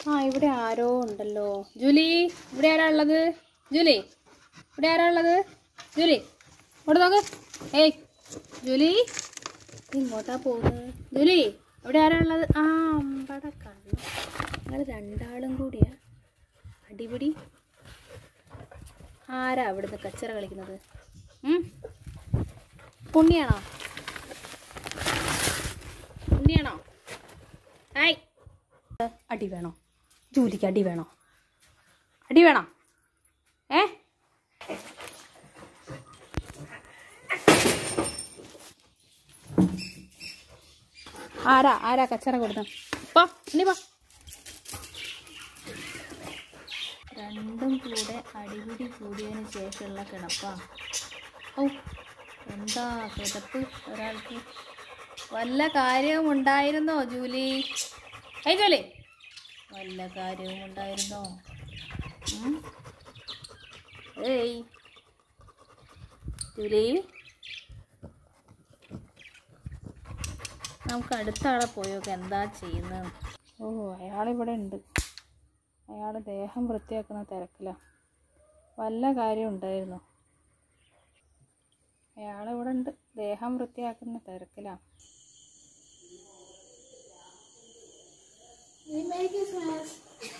ആ ഇവിടെ ആരോ ഉണ്ടല്ലോ ജൂലി ഇവിടെ ആരാ ഉള്ളത് ജൂലി ഇവിടെ ആരാ ഉള്ളത് ജൂലി ഇവിടെ നോക്ക് ഏയ് ജൂലി നീ ഇങ്ങോട്ടാ പോകുന്നത് ജൂലി ഇവിടെ ആരാ ഉള്ളത് ആ അമ്പട കണ്ണു നിങ്ങൾ രണ്ടാളും കൂടിയാ അടിപിടി ആരാ അവിടുന്ന് കച്ചറ കളിക്കുന്നത് ഉം? പുണ്യാണോ പുണ്യാണോ ഹായ് അടി വേണോ ജൂലിക്ക് അടി വേണോ അടി വേണോ ഏ ആരാ ആരാ കച്ചറ കൊടുത്ത പോ ഇനി പോ രണ്ടും കൂടെ അടിപിടി കൂടിയതിന് ശേഷമുള്ള കിടപ്പാ ഓ എന്താ കിടപ്പ് ഒരാൾക്ക് വല്ല കാര്യവും ഉണ്ടായിരുന്നോ ജൂലി ഏയ് ജൂലി വല്ല കാര്യവും ഉണ്ടായിരുന്നോ ഉം? ഏയ് ജൂലി നമുക്ക് അടുത്ത ആളെ പോയൊക്കെ എന്താ ചെയ്യുന്നത് ഓ അയാളിവിടെ ഉണ്ട് അയാൾ ദേഹം വൃത്തിയാക്കുന്ന തിരക്കില വല്ല കാര്യം ഉണ്ടായിരുന്നു അയാളിവിടെ ഉണ്ട് ദേഹം വൃത്തിയാക്കുന്ന തിരക്കിലാണ് Merry Christmas.